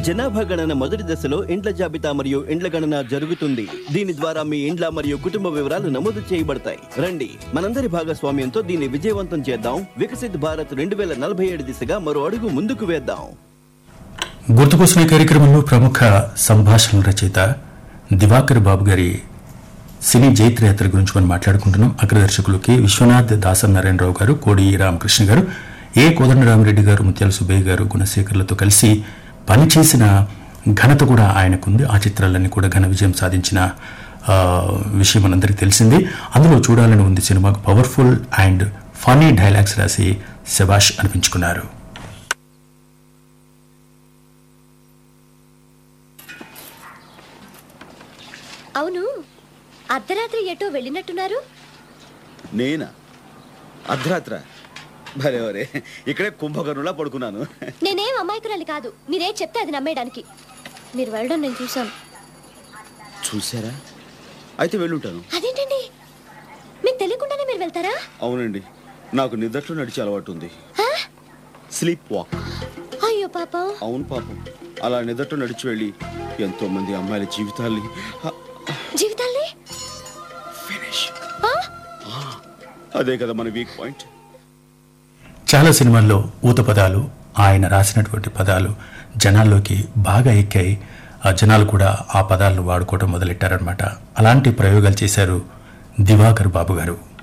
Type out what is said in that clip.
జనాభా గణన మొదటి దశలో ఇండ్ల జాబితా మరియు ఇండ్ల గణన జరుగుతుంది దీని ద్వారా మీ ఇండ్ల మరియు కుటుంబ వివరాలు నమోదు చేయబడతాయి రండి మనందరి భాగస్వామ్యంతో దీన్ని విజయవంతం చేద్దాం వికసిత్ భారత్ రెండు వేల నలభై ఏడు దిశగా మరో అడుగు ముందుకు వేద్దాం గుర్తుకోసిన ఈ కార్యక్రమంలో ప్రముఖ సంభాషణ రచయిత దివాకర్ బాబు గారి సినీ జైత్రయాత్ర గురించి మనం మాట్లాడుకుంటున్నాం అగ్రదర్శకులు కె విశ్వనాథ్ దాసన్ నారాయణరావు గారు కోడి రామకృష్ణ గారు ఏ కోదండరామిరెడ్డి గారు ముత్యాల సుబ్బయ్య గారు గుణశేఖర్లతో కలిసి పనిచేసిన ఘనత కూడా ఆయనకుంది ఆ చిత్రాలన్నీ కూడా ఘన విజయం సాధించిన ఆ, విషయం మనందరికీ తెలిసింది అందులో చూడాలని ఉంది సినిమాకు పవర్ఫుల్ అండ్ ఫనీ డైలాగ్స్ రాసి శబాష్ అనిపించుకున్నారు అవును అర్ధరాత్రి ఎటో వెళ్ళినట్టున్నారు నేనా అర్ధరాత్ర భలే వరే ఇక్కడే కుంభకర్ణులా పడుకున్నాను నేనేం అమాయకురాలి కాదు మీరే చెప్తే అది నమ్మేయడానికి మీరు వెళ్ళడం నేను చూశాను చూసారా అయితే వెళ్ళుంటాను అదేంటండి మీకు తెలియకుండానే మీరు వెళ్తారా అవునండి నాకు నిద్రలో నడిచే అలవాటు ఉంది ఆ? స్లీప్ వాక్ అయ్యో పాపం అవును పాపం అలా నిద్రలో నడిచి వెళ్ళి ఎంతో మంది అమ్మాయిల జీవితాల్ని జీవితాల్ని ఫినిష్ ఆ? అదే కదా మన వీక్ పాయింట్ చాలా సినిమాల్లో ఊత పదాలు ఆయన రాసినటువంటి పదాలు జనాల్లోకి బాగా ఎక్కాయి ఆ జనాలు కూడా ఆ పదాలను వాడుకోవడం మొదలెట్టారనమాట అలాంటి ప్రయోగాలు చేశారు దివాకర్ బాబు గారు